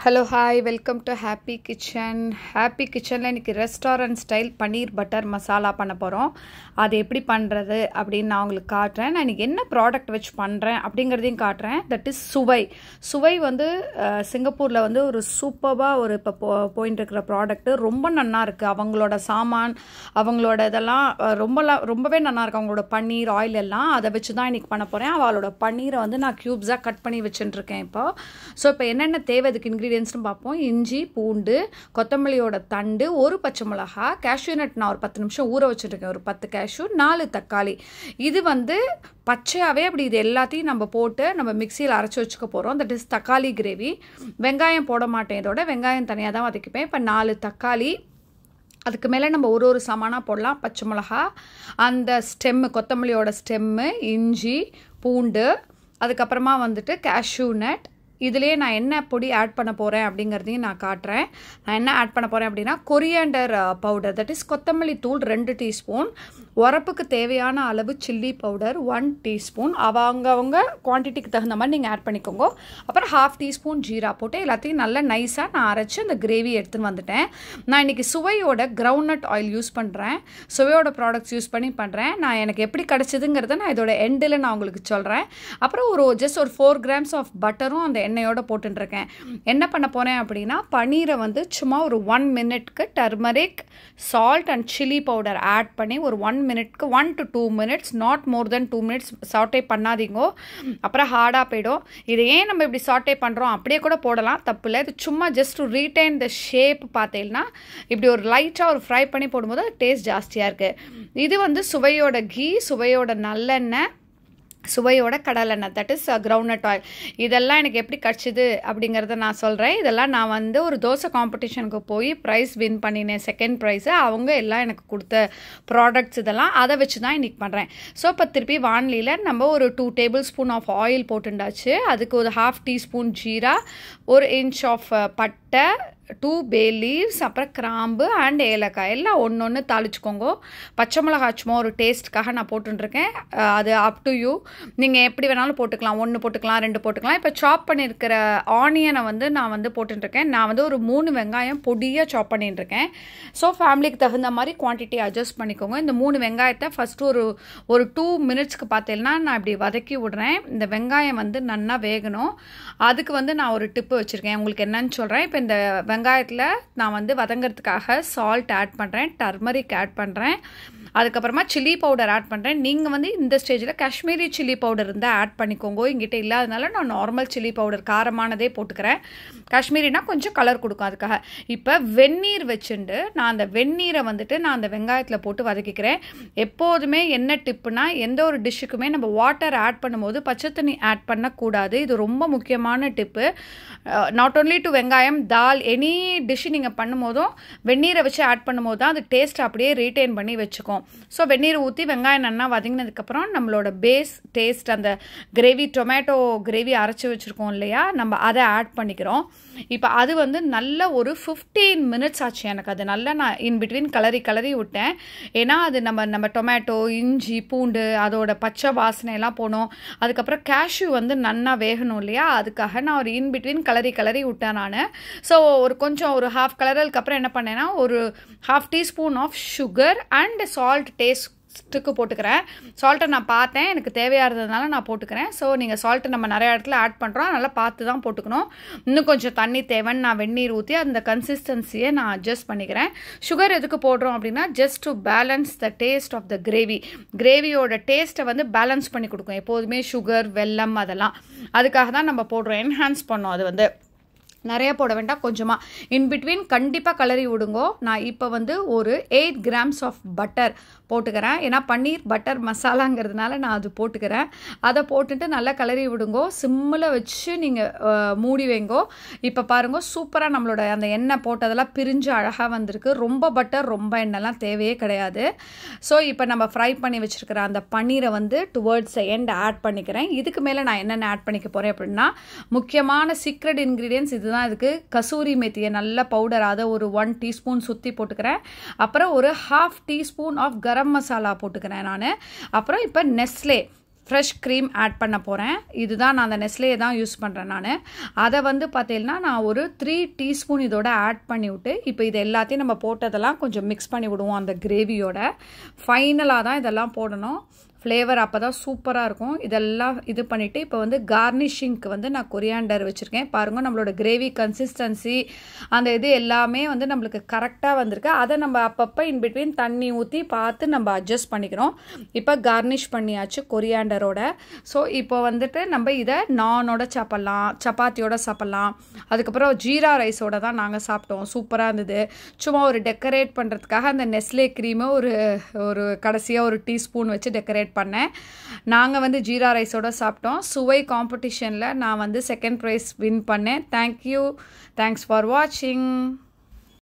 hello hi welcome to happy kitchen happy கிச்சனில் இன்றைக்கி restaurant style paneer butter masala பண்ண போகிறோம் அது எப்படி பண்ணுறது அப்படின்னு நான் உங்களுக்கு காட்டுறேன் நான் இன்றைக்கி என்ன ப்ராடக்ட் வச்சு பண்ணுறேன் அப்படிங்கிறதையும் காட்டுறேன் தட் இஸ் சுவை சுவை வந்து அஹ், சிங்கப்பூரில் வந்து ஒரு சூப்பராக ஒரு இப்போ போ போயின்னு இருக்கிற ப்ராடக்ட்டு ரொம்ப நன்னா இருக்குது அவங்களோட சாமான் அவங்களோட இதெல்லாம் அஹ், ரொம்பலாம் ரொம்பவே நல்லா இருக்கு அவங்களோட பன்னீர் ஆயில் எல்லாம் அதை வச்சு தான் இன்றைக்கி பண்ண போகிறேன் அவளோட பன்னீரை வந்து நான் க்யூப்ஸாக கட் பண்ணி வச்சுட்டுருக்கேன் இப்போ ஸோ இப்போ என்னென்ன தேவை இதுக்கு இன்க்ரீடியன்ஸ்னு பார்ப்போம் இஞ்சி பூண்டு கொத்தமல்லியோட தண்டு ஒரு பச்சை மிளகா கேஷ்யூ நட் நான் ஒரு பத்து நிமிஷம் ஊற வச்சுருக்கேன் ஒரு பத்து கேஷ்யூ நாலு தக்காளி இது வந்து பச்சையாகவே அப்படி இது எல்லாத்தையும் நம்ம போட்டு நம்ம மிக்சியில் அரைச்சி வச்சுக்க போகிறோம் தட் இஸ் தக்காளி கிரேவி வெங்காயம் போட மாட்டேன் இதோட வெங்காயம் தனியாக தான் வதக்கிப்பேன் இப்போ நாலு தக்காளி அதுக்கு மேலே நம்ம ஒரு ஒரு சமானாக போடலாம் பச்சை மிளகா அந்த ஸ்டெம்மு கொத்தமல்லியோட ஸ்டெம்மு இஞ்சி பூண்டு அதுக்கப்புறமா வந்துட்டு கேஷ்யூ நட் இதுலேயே நான் என்ன பொடி ஆட் பண்ண போகிறேன் அப்படிங்கிறதையும் நான் காட்டுறேன் நான் என்ன ஆட் பண்ண போகிறேன் அப்படின்னா கொரியாண்டர் பவுடர் தட் இஸ் கொத்தமல்லி தூள் ரெண்டு டீஸ்பூன் உரப்புக்கு தேவையான அளவு சில்லி பவுடர் ஒன் டீஸ்பூன் அவங்க அவங்க குவான்டிட்டிக்கு தகுந்த மாதிரி நீங்கள் ஆட் பண்ணிக்கோங்க அப்புறம் ஹாஃப் டீஸ்பூன் ஜீரா போட்டு எல்லாத்தையும் நல்லா நைஸாக நான் அரைச்சி அந்த கிரேவி எடுத்துன்னு வந்துட்டேன் நான் இன்றைக்கி சுவையோட கிரவுண்ட்நட் ஆயில் யூஸ் பண்ணுறேன் சுவையோட ப்ராடக்ட்ஸ் யூஸ் பண்ணி பண்ணுறேன் நான் எனக்கு எப்படி கிடச்சிதுங்கிறத நான் இதோட எண்டில் நான் உங்களுக்கு சொல்கிறேன் அப்புறம் ஒரு ஜஸ்ட் ஒரு ஃபோர் கிராம்ஸ் ஆஃப் பட்டரும் அந்த எண்ணெயோட போட்டுருக்கேன் என்ன பண்ண போகிறேன் அப்படின்னா பன்னீரை வந்து சும்மா ஒரு ஒன் மினிட்க்கு turmeric salt and chilli powder add பண்ணி ஒரு ஒன் மினிட்க்கு one to two minutes not more then two minutes saute பண்ணாதீங்கோ அப்புறம் ஹார்டாக போயிடும் இதை ஏன் நம்ம இப்படி சாட்டே பண்ணுறோம் அப்படியே கூட போடலாம் தப்பு இல்லை இது சும்மா just to retain the shape பார்த்தீங்கன்னா இப்படி ஒரு லைட்டாக ஒரு ஃப்ரை பண்ணி போடும்போது டேஸ்ட் ஜாஸ்தியாக இருக்குது இது வந்து சுவையோட கீ சுவையோட நல்லெண்ணெய் சுவையோட கடலெண்ணெய் தட் இஸ் கிரவுண்ட்நட் ஆயில் இதெல்லாம் எனக்கு எப்படி கிடச்சிது அப்படிங்கிறத நான் சொல்கிறேன் இதெல்லாம் நான் வந்து ஒரு தோசை காம்படிஷனுக்கு போய் ப்ரைஸ் வின் பண்ணினேன் செகண்ட் ப்ரைஸு அவங்க எல்லாம் எனக்கு கொடுத்த ப்ராடக்ட்ஸ் இதெல்லாம் அதை வச்சு தான் இன்றைக்கி பண்ணுறேன் ஸோ இப்போ திருப்பி வான்லியில் நம்ம ஒரு two tablespoon of oil போட்டுண்டாச்சு அதுக்கு ஒரு ஹாஃப் டீஸ்பூன் ஜீரா ஒரு இன்ச் ஆஃப் பட்டை டூ பே லீவ்ஸ் அப்புறம் கிராம்பு அண்ட் ஏலக்காய் எல்லாம் ஒன்று ஒன்று தாளிச்சுக்கோங்க பச்சை மிளகாய் சும்மா ஒரு டேஸ்ட்டுக்காக நான் போட்டுருக்கேன் அஹ் அது அப் டு யூ நீங்கள் எப்படி வேணாலும் போட்டுக்கலாம் ஒன்று போட்டுக்கலாம் ரெண்டு போட்டுக்கலாம் இப்போ சாப் பண்ணியிருக்கிற ஆனியனை வந்து நான் வந்து போட்டுருக்கேன் நான் வந்து ஒரு மூணு வெங்காயம் பொடியாக சாப் பண்ணிட்டுருக்கேன் ஸோ ஃபேமிலிக்கு தகுந்த மாதிரி குவான்டிட்டி அட்ஜஸ்ட் பண்ணிக்கோங்க இந்த மூணு வெங்காயத்தை ஃபஸ்ட்டு ஒரு ஒரு டூ மினிட்ஸ்க்கு பார்த்தீங்கன்னா நான் இப்படி வதக்கி விடுறேன் இந்த வெங்காயம் வந்து நல்லா வேகணும் அதுக்கு வந்து நான் ஒரு டிப்பு வச்சுருக்கேன் உங்களுக்கு என்னன்னு சொல்கிறேன் இப்போ இந்த வெங்காயத்தில் நான் வந்து வதங்கிறதுக்காக சால்ட் ஆட் பண்ணுறேன் டர்மரிக் ஆட் பண்ணுறேன் அதுக்கப்புறமா சில்லி பவுடர் ஆட் பண்ணுறேன் நீங்கள் வந்து இந்த ஸ்டேஜில் காஷ்மீரி சில்லி பவுடர் இருந்தால் ஆட் பண்ணிக்கோங்க எங்கிட்ட இல்லாதனால நான் நார்மல் சில்லி பவுடர் காரமானதே போட்டுக்கிறேன் காஷ்மீரினா கொஞ்சம் கலர் கொடுக்கும் அதுக்காக இப்போ வெந்நீர் வச்சுண்டு நான் அந்த வெந்நீரை வந்துட்டு நான் அந்த வெங்காயத்தில் போட்டு வதக்கிக்கிறேன் எப்போதுமே என்ன டிப்புனா எந்த ஒரு டிஷ்ஷுக்குமே நம்ம வாட்டர் ஆட் பண்ணும்போது பச்சை தண்ணி ஆட் பண்ணக்கூடாது இது ரொம்ப முக்கியமான டிப்பு நாட் ஓன்லி டு வெங்காயம் தால் எனி டிஷ் நீங்கள் பண்ணும்போதும் வெந்நீரை வச்சு ஆட் பண்ணும்போது தான் அது டேஸ்ட் அப்படியே ரீட்டைன் பண்ணி வச்சுக்கும் ஸோ வெந்நீர் ஊற்றி வெங்காயம் நல்லா வதங்கினதுக்கப்புறம் நம்மளோட பேஸ் டேஸ்ட் அந்த கிரேவி டொமேட்டோ கிரேவி அரைச்சி வச்சுருக்கோம் இல்லையா நம்ம அதை ஆட் பண்ணிக்கிறோம் இப்போ அது வந்து நல்ல ஒரு ஃபிஃப்டீன் மினிட்ஸ் ஆச்சு எனக்கு அது நல்லா நான் இன் பிட்வீன் கலரி கலரி விட்டேன் ஏன்னா அது நம்ம நம்ம டொமேட்டோ இஞ்சி பூண்டு அதோட பச்சை வாசனை எல்லாம் போகணும் அதுக்கப்புறம் கேஷ்யூ வந்து நன்னா வேகணும் இல்லையா அதுக்காக நான் ஒரு இன் பிட்வீன் கலரி கலரி விட்டேன் நான் ஸோ ஒரு கொஞ்சம் ஒரு ஹாஃப் கலரலுக்கு அப்புறம் என்ன பண்ணேன்னா ஒரு half teaspoon of sugar and salt டேஸ்ட்டுக்கு போட்டுக்கிறேன் சால்ட்டை நான் பார்த்தேன் எனக்கு தேவையாக இருந்ததுனால நான் போட்டுக்கிறேன் ஸோ நீங்கள் சால்ட்டு நம்ம நிறைய இடத்துல ஆட் பண்ணுறோம் அதனால் பார்த்து தான் போட்டுக்கணும் இன்னும் கொஞ்சம் தண்ணி தேவைன்னு நான் வெந்நீர் ஊற்றி அந்த கன்சிஸ்டன்சியை நான் அட்ஜஸ்ட் பண்ணிக்கிறேன் சுகர் எதுக்கு போடுறோம் அப்படின்னா just to balance the taste of the gravy கிரேவியோட டேஸ்ட்டை வந்து பேலன்ஸ் பண்ணி கொடுக்கும் எப்போதுமே சுகர் வெல்லம் அதெல்லாம் அதுக்காக தான் நம்ம போடுறோம் என்ஹான்ஸ் பண்ணோம் அது வந்து நிறைய போட வேண்டாம் கொஞ்சமாக இன் பிட்வீன் கண்டிப்பாக கலரி விடுங்கோ நான் இப்போ வந்து ஒரு எயிட் கிராம்ஸ் ஆஃப் பட்டர் போட்டுக்கிறேன் ஏன்னா பன்னீர் பட்டர் மசாலாங்கிறதுனால நான் அது போட்டுக்கிறேன் அதை போட்டுட்டு நல்லா கலரி விடுங்கோ சிம்மில் வச்சு நீங்கள் மூடி வைங்கோ இப்போ பாருங்க சூப்பராக நம்மளோட அந்த எண்ணெய் போட்டதெல்லாம் பிரிஞ்சு அழகாக வந்திருக்கு ரொம்ப பட்டர் ரொம்ப எண்ணெய்லாம் தேவையே கிடையாது ஸோ இப்போ நம்ம ஃப்ரை பண்ணி வச்சுருக்கிற அந்த பன்னீரை வந்து டுவர்ட்ஸ் எண்ட் ஆட் பண்ணிக்கிறேன் இதுக்கு மேலே நான் என்னென்ன ஆட் பண்ணிக்க போகிறேன் அப்படின்னா முக்கியமான சீக்ரெட் இன்க்ரீடியன்ஸ் இதுதான் இதுக்கு கசூரி மெத்தியை நல்ல பவுடர் அதை ஒரு ஒன் டீஸ்பூன் சுற்றி போட்டுக்கிறேன் அப்புறம் ஒரு half teaspoon of garam masala போட்டுக்கிறேன் நான் அப்புறம் இப்போ நெஸ்லே ஃப்ரெஷ் க்ரீம் ஆட் பண்ண போகிறேன் இதுதான் நான் அந்த நெஸ்லேயே தான் யூஸ் பண்ணுறேன் நான் அதை வந்து பார்த்தீங்கன்னா நான் ஒரு த்ரீ டீஸ்பூன் இதோட ஆட் பண்ணி விட்டு இப்போ இது எல்லாத்தையும் நம்ம போட்டதெல்லாம் கொஞ்சம் மிக்ஸ் பண்ணி விடுவோம் அந்த கிரேவியோட ஃபைனலாக தான் இதெல்லாம் போடணும் ஃப்ளேவர் அப்போ தான் சூப்பராக இருக்கும் இதெல்லாம் இது பண்ணிவிட்டு இப்போ வந்து கார்னிஷிங்க்கு வந்து நான் கொரியாண்டர் வச்சுருக்கேன் பாருங்கள் நம்மளோட கிரேவி கன்சிஸ்டன்சி அந்த இது எல்லாமே வந்து நம்மளுக்கு கரெக்டாக வந்திருக்கு அதை நம்ம அப்பப்போ இன்பிட்வீன் தண்ணி ஊற்றி பார்த்து நம்ம அட்ஜஸ்ட் பண்ணிக்கிறோம் இப்போ கார்னிஷ் பண்ணியாச்சு கொரியாண்டரோட ஸோ இப்போ வந்துட்டு நம்ம இதை நானோட சாப்பிட்லாம் சப்பாத்தியோட சாப்பிட்லாம் அதுக்கப்புறம் ஜீரா ரைஸோட தான் நாங்கள் சாப்பிட்டோம் சூப்பராக இருந்தது சும்மா ஒரு டெக்கரேட் பண்ணுறதுக்காக அந்த நெஸ்லே க்ரீமை ஒரு ஒரு கடைசியாக ஒரு டீஸ்பூன் வச்சு டெக்கரேட் பண்ணேன் நாங்கள் வந்து ஜீரா ரைஸோட சாப்பிட்டோம் சுவை காம்படிஷனில் நான் வந்து செகண்ட் ப்ரைஸ் வின் பண்ணேன் தேங்க்யூ தேங்க்ஸ் ஃபார் வாட்சிங்